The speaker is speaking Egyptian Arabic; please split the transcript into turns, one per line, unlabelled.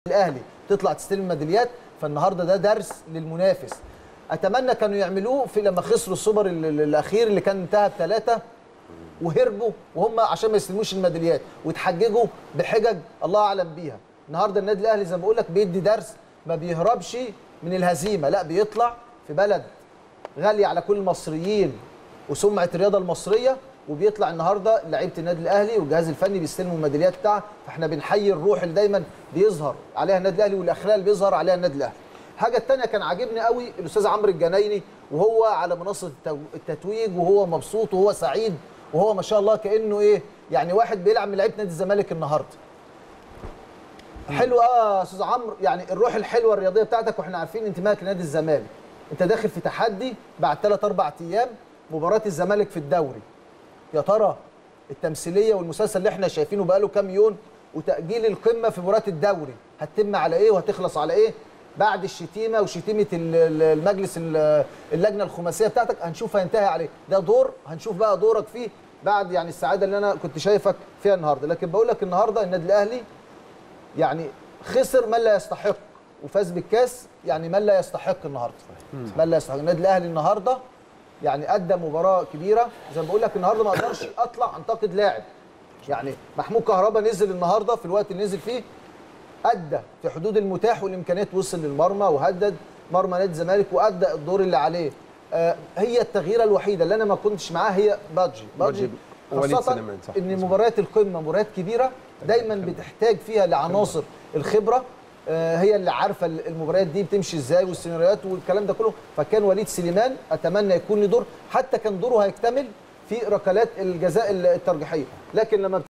الاهلي تطلع تستلم ميداليات فالنهارده ده درس للمنافس اتمنى كانوا يعملوه في لما خسروا السوبر ال- ال- الاخير اللي كان انتهى بثلاثه وهربوا وهم عشان ما يستلموش الميداليات وتحججوا بحجج الله اعلم بيها النهارده النادي الاهلي زي ما بقول لك بيدي درس ما بيهربش من الهزيمه لا بيطلع في بلد غاليه على كل المصريين وسمعه الرياضه المصريه وبيطلع النهارده لعيبه النادي الاهلي والجهاز الفني بيستلموا الميداليات بتاعها فاحنا بنحيي الروح اللي دايما بيظهر عليها النادي الاهلي والاخلاق اللي بيظهر عليها النادي الاهلي. الحاجه الثانيه كان عاجبني قوي الاستاذ عمرو الجنايني وهو على منصه التو- التتويج وهو مبسوط وهو سعيد وهو ما شاء الله كانه ايه يعني واحد بيلعب من لعيبه نادي الزمالك النهارده. حلو اه يا استاذ عمرو يعني الروح الحلوه الرياضيه بتاعتك واحنا عارفين انتمائك لنادي الزمالك انت داخل في تحدي بعد ثلاث اربع ايام مباراه الزمالك في الدوري يا ترى التمثيليه والمسلسل اللي احنا شايفينه بقاله كام يوم وتاجيل القمه في مباراه الدوري هتتم على ايه وهتخلص على ايه بعد الشتيمه وشتيمه ال- ال- المجلس ال- اللجنه الخماسيه بتاعتك هنشوف هينتهي عليه ده دور هنشوف بقى دورك فيه بعد يعني السعاده اللي انا كنت شايفك فيها النهارده لكن بقول لك النهارده النادي الاهلي يعني خسر من لا يستحق وفاز بالكاس يعني من لا يستحق النهارده من لا يستحق النادي الاهلي النهارده يعني ادى مباراه كبيره زي ما بقول لك النهارده ما اقدرش اطلع انتقد لاعب يعني محمود كهربا نزل النهارده في الوقت اللي نزل فيه ادى في حدود المتاح والامكانيات وصل للمرمى وهدد مرمى نادي الزمالك وادى الدور اللي عليه آه هي التغييره الوحيده اللي انا ما كنتش معاها هي بادجي
بادجي ووليد
خاصه
سليمان، صح،
ان
مظبوط.
مباريات القمه مباريات كبيره دايما بتحتاج فيها لعناصر الخبره آه، هي اللي عارفه المباريات دي بتمشي ازاي والسيناريوهات والكلام ده كله فكان وليد سليمان اتمنى يكون له دور حتى كان دوره هيكتمل في ركلات الجزاء الترجيحيه لكن لما